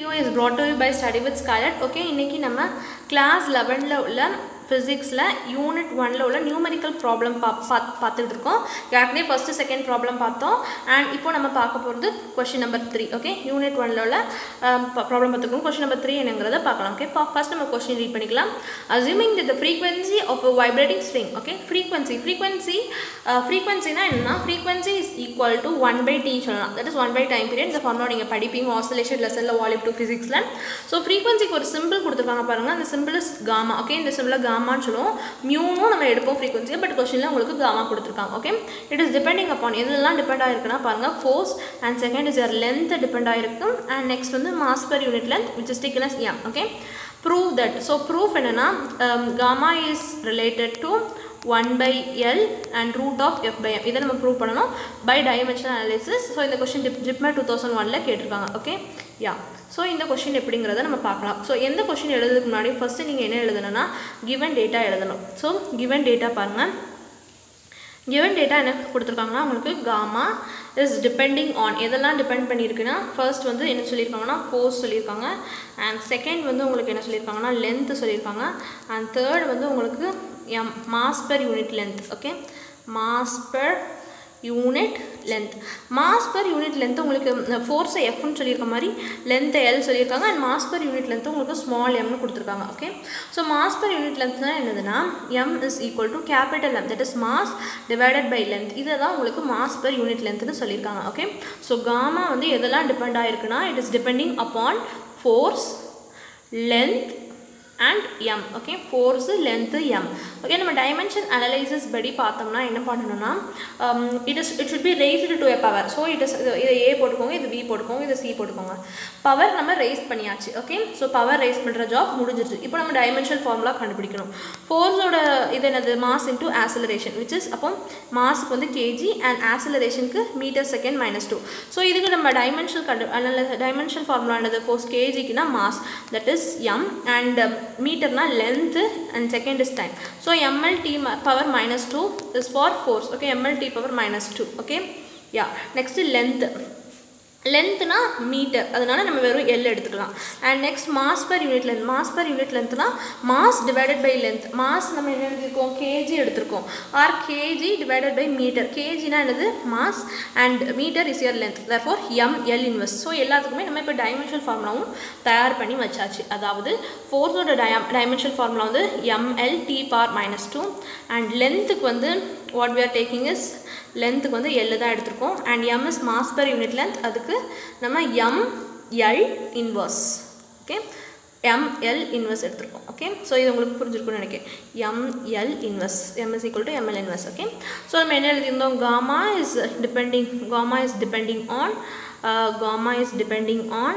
video is brought to you by study with scarlett okay இன்றைக்கி நம்ம class லெவனில் உள்ள ஃபிசிக்ஸில் யூனிட் ஒனில் உள்ள நியூமரிக்கல் ப்ராப்ளம் பா பாத் பார்த்துட்டு இருக்கோம் ஏற்கனவே ஃபஸ்ட்டு செகண்ட் ப்ராப்ளம் பார்த்தோம் அண்ட் இப்போ நம்ம பார்க்க போகிறது question number three okay unit ஒனில் உள்ள ப்ராப்ளம் பார்த்துருக்கோம் கொஷின் நம்பர் த்ரீ என்னங்கிறத பார்க்கலாம் ஓகே ஃபஸ்ட் நம்ம கொஷின் ரீட் பண்ணிக்கலாம் assuming the frequency of a vibrating string okay frequency frequency ஃப்ரீக்வன்சினா என்னன்னா frequency is equal to one by T சொல்லலாம் that is one by time period இந்த formula நீங்கள் படிப்பீங்க ஆசோலேஷன் லெசனில் வாலிப் டூ ஃபிசிக்ஸில் ஸோ ஃப்ரீக்வன்சிக்கு ஒரு சிம்பிள் கொடுத்துருக்காங்க பாருங்கள் அந்த சிம்பிள் இஸ் காமா ஓகே இந்த சிம்பிளை காமான்னு சொல்லுவோம் மியூனும் நம்ம எடுப்போம் ஃப்ரீக்வன்சியை பட் கொஸ்டினில் உங்களுக்கு காமா கொடுத்துருக்காங்க okay it is depending upon எதுலாம் டிபெண்ட் ஆகிருக்குன்னா பாருங்கள் force and second is your length depend ஆகிருக்கு அண்ட் நெக்ஸ்ட் வந்து mass per unit length which is taken M okay prove that so proof என்னென்னா gamma is related to one by L and root of F by M இதை நம்ம prove பண்ணணும் by dimensional analysis so இந்த question டிப் JIPMER two thousand ஒனில் கேட்டிருக்காங்க okay yeah so இந்த question எப்படிங்கிறத நம்ம பார்க்கலாம் ஸோ எந்த கொஷின் எழுதுறதுக்கு முன்னாடி ஃபஸ்ட்டு நீங்கள் என்ன எழுதணும்னா கிவன் டேட்டா எழுதணும் ஸோ கிவன் டேட்டா பாருங்கள் கிவன் டேட்டா என்ன கொடுத்துருக்காங்கன்னா உங்களுக்கு காமா இஸ் டிபெண்டிங் ஆன் எதெல்லாம் டிபெண்ட் பண்ணியிருக்குன்னா ஃபர்ஸ்ட் வந்து என்ன சொல்லியிருக்காங்கன்னா ஃபோர்ஸ் சொல்லியிருக்காங்க அண்ட் செகண்ட் வந்து உங்களுக்கு என்ன சொல்லியிருக்காங்கன்னா லென்த்து சொல்லியிருக்காங்க அண்ட் தேர்ட் வந்து உங்களுக்கு M mass per unit length okay mass per unit length mass per unit length உங்களுக்கு ஃபோர்ஸை எஃப்னு சொல்லியிருக்க மாதிரி லென்த்தை எல் சொல்லியிருக்காங்க and mass per unit length உங்களுக்கு ஸ்மால் எம்னு கொடுத்துருக்காங்க okay so mass per unit லென்த்னா என்னதுன்னா M is equal to capital M that is mass divided by length இதை தான் உங்களுக்கு மாஸ் பர் யூனிட் லென்த்னு சொல்லியிருக்காங்க ஓகே ஸோ காமா வந்து எதெல்லாம் டிபெண்ட் ஆகிருக்குன்னா it is depending upon force length and M okay force length M okay நம்ம dimension analysis படி பார்த்தோம்னா என்ன பண்ணணும்னா it is it should be raised to a power so it is இதை A போட்டுக்கோங்க இது பி போட்டுக்கோங்க இது சி போட்டுக்கோங்க பவர் நம்ம ரேஸ் பண்ணியாச்சு ஓகே ஸோ பவர் ரேஸ் பண்ணுற ஜாப் முடிஞ்சிருச்சு இப்போ நம்ம டைமென்ஷன் ஃபார்முலா கண்டுபிடிக்கணும் ஃபோர்ஸோட இது என்னது mass into acceleration which is அப்போ மாஸுக்கு வந்து கேஜி அண்ட் ஆசிலரேஷனுக்கு metre second minus two so இதுக்கு நம்ம டைமென்ஷன் கண்டு அதனால் டைமென்ஷன் ஃபார்முலா என்னது ஃபோர்ஸ் கேஜிக்குனா mass that is M and மீட்டர்னா length and second is time so ML T power minus two is for force okay ML T power minus two okay yeah next length லென்த்னா metre அதனால நம்ம வெறும் L எடுத்துக்கலாம் and next mass per unit length mass per unit லென்த்னா mass divided by length mass நம்ம என்ன எழுதியிருக்கோம் KG எடுத்திருக்கோம் or KG divided by metre கேஜினா என்னது mass and metre is your length therefore M L இன்வெஸ்ட் ஸோ எல்லாத்துக்குமே நம்ம இப்போ டைமென்ஷன் ஃபார்முலாவும் தயார் பண்ணி வச்சாச்சு அதாவது ஃபோர்ஸோட டயம் டைமென்ஷன் ஃபார்முலா வந்து ML T power minus two and லென்த்துக்கு வந்து what we are taking is லென்த்துக்கு வந்து எல் தான் எடுத்திருக்கோம் and M is mass per unit length அதுக்கு நம்ம M L inverse okay ML inverse எடுத்திருக்கோம் ஓகே ஸோ இது உங்களுக்கு புரிஞ்சிருக்கும்னு நினைக்கிறேன் ML inverse M is equal to ML inverse okay so நம்ம என்ன எழுதியிருந்தோம் gamma is depending gamma is depending on gamma is depending on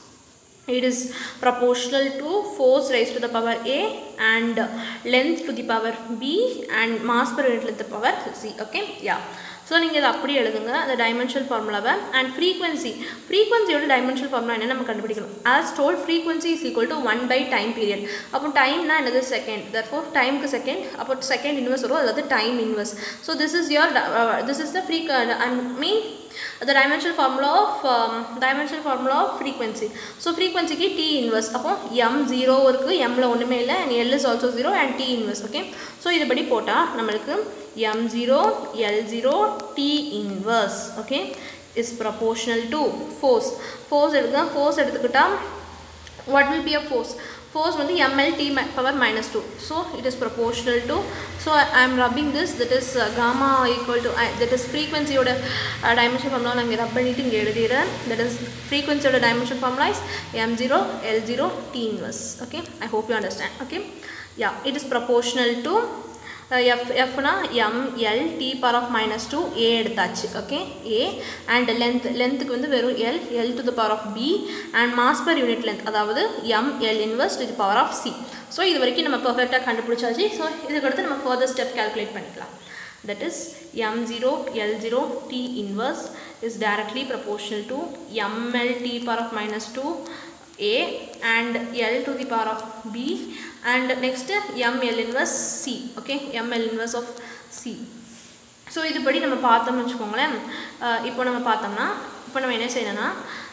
it is proportional to force raised to the power a and length to the power b and mass per unit length to the power c okay yeah so நீங்கள் இதை அப்படி எழுதுங்க அந்த dimension ஃபார்முலாவை and frequency ஃப்ரீக்வன்சியோட dimension formula என்ன நம்ம கண்டுபிடிக்கணும் as told frequency is equal to one by time period அப்போ டைம்னா என்னது செகண்ட் தர்ஃபோர் டைமுக்கு செகண்ட் அப்போ செகண்ட் இன்வெர்ஸ் வரும் அதாவது time inverse so this is your this is the free I mean the dimensional formula of um, dimensional formula of frequency so frequency க்கு t inverse அப்போ m 0 இருக்கு m ல ஒண்ணுமே இல்ல and l is also 0 and t inverse okay so இதுபடி போட்டா நம்மளுக்கு m 0 l 0 t inverse okay is proportional to force force எடுங்க force எடுத்துக்கிட்டா what will be a force force வந்து ml t power minus 2 so it is proportional to so I am rubbing this that is uh, gamma equal to uh, that is frequency ஓட uh, dimension formula நான் இங்கே rub பண்ணிட்டு இங்கே எழுதிடுறேன் that is frequency ஓட dimension formula is m0 l0 t inverse okay I hope you understand okay yeah it is proportional to F எஃப்னா M L T power of minus two A எடுத்தாச்சு ஓகே A and length லென்த்துக்கு வந்து வெறும் L L to the power of B and mass per unit length அதாவது M L inverse to the power of C so இது வரைக்கும் நம்ம பர்ஃபெக்டாக கண்டுபிடிச்சாச்சு ஸோ இதுக்கடுத்து நம்ம ஃபர்தர் ஸ்டெப் கேல்குலேட் பண்ணிக்கலாம் that is m0 l0 t inverse is directly proportional to ml t power of minus 2 a and l to the power of b and next ml inverse c okay ml inverse of c so இதுபடி நம்ம பார்த்தோம்னு வச்சுக்கோங்களேன் இப்போ நம்ம பார்த்தோம்னா இப்போ நம்ம என்ன செய்யணும்னா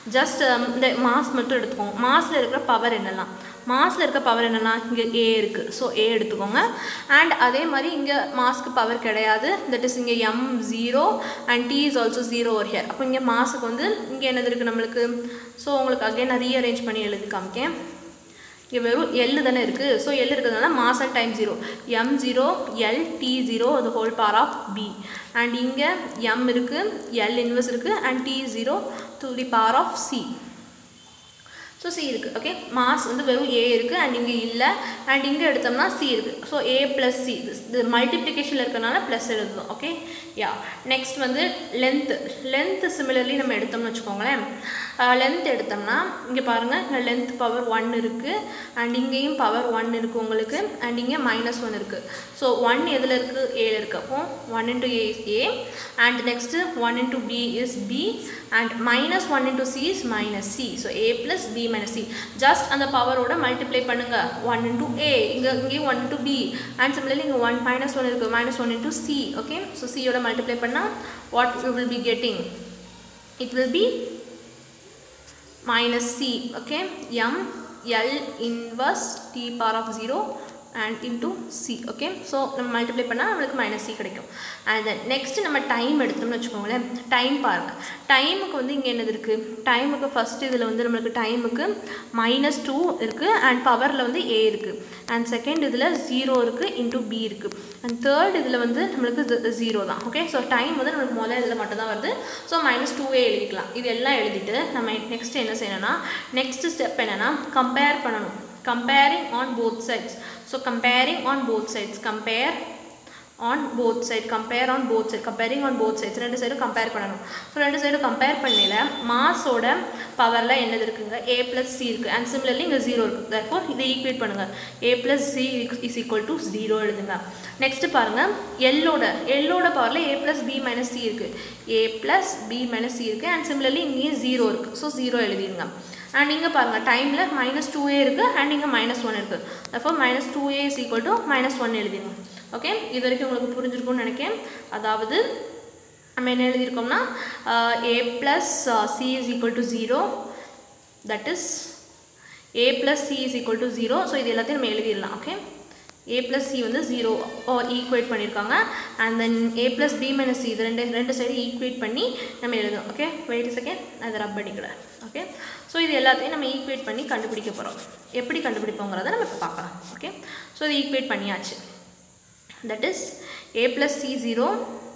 ஜஸ்ட் இந்த மாஸ் மட்டும் எடுத்துக்கோங்க மாஸில் இருக்கிற பவர் என்னெல்லாம் மாஸில் இருக்க பவர் என்னென்னா இங்கே ஏ இருக்குது ஸோ ஏ எடுத்துக்கோங்க அண்ட் அதே மாதிரி இங்கே மாஸ்க்கு பவர் கிடையாது தட் இஸ் இங்கே M zero and T is also zero ஒரு ஹியர் அப்போ இங்கே மாஸுக்கு வந்து இங்கே என்னது இருக்குது நம்மளுக்கு ஸோ உங்களுக்கு அகைன் நான் ரீஅரேஞ்ச் பண்ணி எழுதி காமிக்கேன் இங்கே வெறும் எல் தானே இருக்குது ஸோ எல் இருக்கிறதுனால mass and time zero M zero L T zero அது whole power of B and இங்கே எம் இருக்குது எல் இன்வெர்ஸ் இருக்குது and T zero to the power of C so C இருக்குது ஓகே மாஸ் வந்து வெறும் ஏ இருக்குது and இங்கே இல்லை அண்ட் இங்கே எடுத்தோம்னா சி இருக்குது ஸோ ஏ ப்ளஸ் சி இது மல்டிப்ளிகேஷனில் இருக்கிறனால ப்ளஸ் எழுதுவோம் ஓகே யா நெக்ஸ்ட் வந்து லென்த்து லென்த்து சிமிலர்லி நம்ம எடுத்தோம்னு வச்சுக்கோங்களேன் லென்த் எடுத்தோம்னா இங்கே பாருங்கள் இங்கே லென்த் பவர் ஒன் இருக்குது அண்ட் இங்கேயும் பவர் ஒன் இருக்குது உங்களுக்கு அண்ட் இங்கே மைனஸ் ஒன் இருக்குது ஸோ ஒன் எதில் இருக்குது ஏல இருக்குது அப்போ one into A is A and next one into B is B and minus one into C is minus C so A plus B minus C just அந்த பவரோட multiply பண்ணுங்கள் one into A இங்கே இங்கேயும் one into B and similarly இங்கே one minus one இருக்குது minus one into C okay so சியோட multiply பண்ணால் what you will be getting it will be minus c okay m l inverse t power of 0 and into c okay so நம்ம multiply பண்ணால் நம்மளுக்கு minus C கிடைக்கும் and then next நம்ம time எடுத்தோம்னு வச்சுக்கோங்களேன் time பாருங்கள் டைமுக்கு வந்து இங்கே என்னது இருக்குது டைமுக்கு ஃபஸ்ட்டு இதில் வந்து நம்மளுக்கு டைமுக்கு மைனஸ் டூ இருக்குது அண்ட் பவரில் வந்து ஏ இருக்குது அண்ட் செகண்ட் இதில் ஜீரோ இருக்குது இன்ட்டு பி இருக்குது அண்ட் தேர்ட் இதில் வந்து நம்மளுக்கு ஜீரோ தான் ஓகே ஸோ டைம் வந்து நம்மளுக்கு முதல்ல இதில் மட்டும் தான் வருது ஸோ மைனஸ் டூவே எழுதிக்கலாம் இது எல்லாம் எழுதிட்டு நம்ம நெக்ஸ்ட் என்ன செய்யணும்னா நெக்ஸ்ட் ஸ்டெப் என்னென்னா கம்பேர் பண்ணணும் comparing on both sides so comparing on both sides compare on both side compare on both side comparing on both sides ரெண்டு சைடும் கம்பேர் பண்ணணும் ஸோ ரெண்டு சைடும் கம்பேர் பண்ணல மாஸோட பவரில் என்னது இருக்குங்க ஏ ப்ளஸ் சி இருக்குது அண்ட் சிமிலர்லி இங்கே ஜீரோ இருக்குது தர்ஃபோர் இதை ஈக்குவேட் பண்ணுங்கள் A plus C is equal to zero எழுதுங்க நெக்ஸ்ட் பாருங்கள் எல்லோட எல்லோட பவரில் A plus B minus C இருக்குது A plus B minus C இருக்குது அண்ட் சிமிலர்லி இங்கேயும் ஜீரோ இருக்குது ஸோ ஜீரோ எழுதிடுங்க அண்ட் இங்கே பாருங்கள் டைமில் மைனஸ் டூ ஏ இருக்குது அண்ட் இங்கே மைனஸ் ஒன் இருக்குது அப்போ minus two A is equal to minus one எழுதிடுங்க ஓகே இது வரைக்கும் உங்களுக்கு புரிஞ்சிருக்கும்னு நினைக்கிறேன் அதாவது நம்ம என்ன எழுதியிருக்கோம்னா A plus C is equal to zero that is A plus C is equal to zero so இது எல்லாத்தையும் நம்ம எழுதிடலாம் ஓகே ஏ ப்ளஸ் சி வந்து ஜீரோ ஈக்குவேட் பண்ணியிருக்காங்க and then A plus B minus C இது ரெண்டு ரெண்டு சைடு ஈக்குவேட் பண்ணி நம்ம எழுதணும் ஓகே வெயிட் செகண்ட் அதை ரப் பண்ணிக்கிறேன் ஓகே ஸோ இது எல்லாத்தையும் நம்ம ஈக்குவேட் பண்ணி கண்டுபிடிக்க போகிறோம் எப்படி கண்டுபிடிப்போங்கிறத நம்ம இப்போ பார்க்கலாம் ஓகே ஸோ இது ஈக்குவேட் பண்ணியாச்சு that is A plus C zero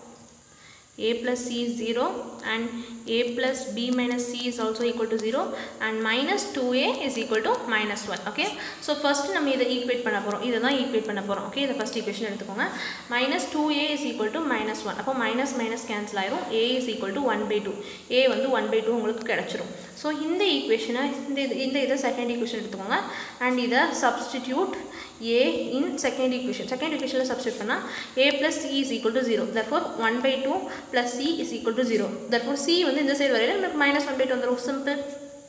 a plus c is 0 and a plus b minus c is also equal to 0 and minus 2a is equal to minus 1 okay so first நம்ம இதை equate பண்ண போகிறோம் இதை தான் equate பண்ண போகிறோம் okay இதை first equation எடுத்துக்கோங்க minus two A is equal to minus one அப்போ மைனஸ் மைனஸ் கேன்சல் ஆயிரும் A is equal to one by two A வந்து ஒன் பை டூ உங்களுக்கு கிடச்சிரும் ஸோ இந்த ஈக்குவேஷனை இந்த இது இந்த இதை செகண்ட் ஈக்குவேஷன் எடுத்துக்கோங்க அண்ட் இதை substitute A in second equation second ஈக்குவேஷனில் சப்ஸ்டியூட் பண்ணால் A plus C is equal to zero therefore one by two plus C is equal to zero therefore C வந்து இந்த சைடு வரையில் நமக்கு மைனஸ் ஒன் பை டூ வந்துடும் simple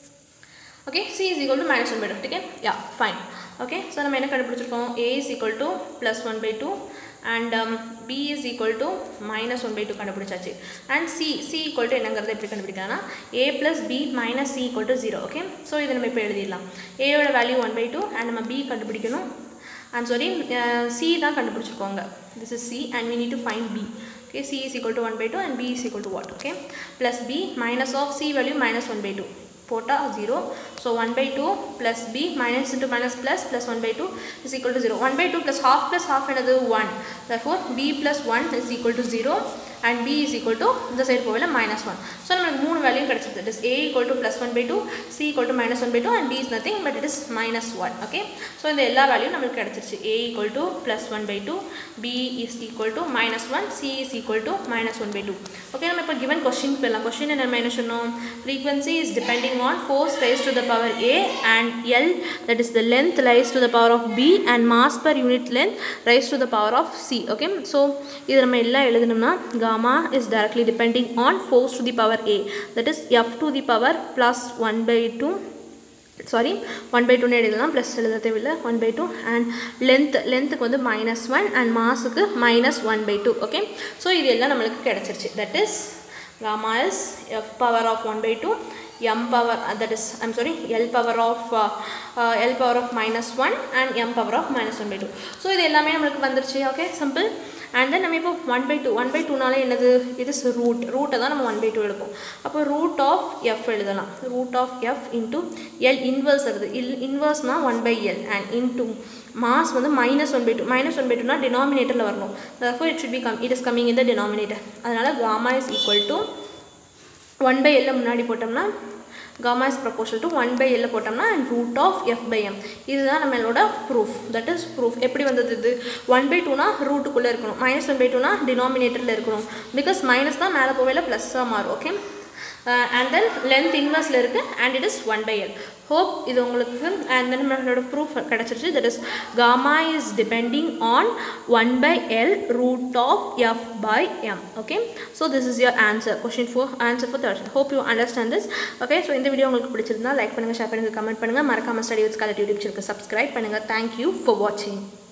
okay C is equal to minus one by two okay yeah fine okay so நம்ம என்ன கண்டுபிடிச்சிருக்கோம் A is equal to plus one by two and B is equal to minus one by two கண்டுபிடிச்சாச்சு and C C equal to என்னங்கிறத எப்படி கண்டுபிடிக்கலாம்னா A plus B minus C equal to zero okay so இதை நம்ம இப்போ எழுதிடலாம் ஏயோட value one by two and நம்ம பி கண்டுபிடிக்கணும் அண்ட் சாரி சி தான் கண்டுபிடிச்சிருக்கோங்க this is C and we need to find B okay c is equal to 1 by 2 and b is equal to what okay plus b minus of c value minus 1 by 2 pota 0 so 1 by 2 plus b minus into minus plus plus 1 by 2 is equal to 0 1 by 2 plus half plus half another 1 therefore b plus 1 is equal to 0 and b is equal to இந்த side போகல minus 1 so நம்மளுக்கு மூணு value கிடச்சிருக்கு that is a equal to plus 1 by 2 c equal to minus 1 by 2 and b is nothing but it is minus 1 okay so இந்த எல்லா value நம்மளுக்கு கிடச்சிருச்சு a equal to plus 1 by 2 b is equal to minus 1 c is equal to minus 1 by 2 okay நம்ம இப்போ given question போயிடலாம் question நம்ம என்ன சொன்னோம் frequency is depending on force raised to the power a and l that is the length raised to the power of b and mass per unit length raised to the power of c okay so இது நம்ம எல்லாம் எழுதணும்னா gamma is directly depending on force to the power a that is f to the power plus 1 by 2 sorry one by டூன்னு எழுதலாம் plus எழுத தேவையில்லை one by two and length லென்த்துக்கு வந்து மைனஸ் ஒன் அண்ட் மாஸுக்கு minus one by two okay so இது எல்லாம் நம்மளுக்கு கிடச்சிருச்சு that is gamma is f power of 1 by 2 m power uh, that is I'm sorry l power of uh, uh, l power of minus 1 and m power of minus 1 by 2 so இது எல்லாமே நம்மளுக்கு வந்துருச்சு okay simple and then நம்ம இப்போ one by two one by டூனால என்னது இது root ரூட்டை தான் நம்ம ஒன் பை டூ எடுப்போம் அப்போ ரூட் ஆஃப் எஃப் எழுதலாம் root of F into L inverse வருது இல் இன்வர்ஸ்னால் one by L and into mass வந்து minus one by two minus one by டூனா டினாமினேட்டரில் வரணும் therefore it should be come it is coming in the denominator அதனால் gamma is equal to one by எல்ல முன்னாடி போட்டோம்னா gamma is proportional to one by எல்ல போட்டோம்னா and root of f by m இதுதான் நம்மளோட ப்ரூஃப் தட் இஸ் ப்ரூஃப் எப்படி வந்தது இது ஒன் பை டூனா ரூட்டுக்குள்ளே இருக்கணும் மைனஸ் ஒன் பை டூனா டினாமினேட்டரில் இருக்கணும் பிகாஸ் மைனஸ் தான் மேலே போவேல ப்ளஸ்ஸாக மாறும் ஓகே அண்ட் தென் லென்த் இன்வர்ஸில் இருக்குது and it is one by L hope இது உங்களுக்கு அண்ட் தென் நம்மளோட ப்ரூஃப் கிடச்சிருச்சு that is gamma is depending on one by L root of F by M okay so this is your answer question four answer for third hope you understand this okay so இந்த video உங்களுக்கு பிடிச்சிருந்தா like பண்ணுங்கள் share பண்ணுங்கள் comment பண்ணுங்கள் மறக்காமல் study with scholar YouTube சேனலுக்கு subscribe பண்ணுங்கள் thank you for வாட்சிங்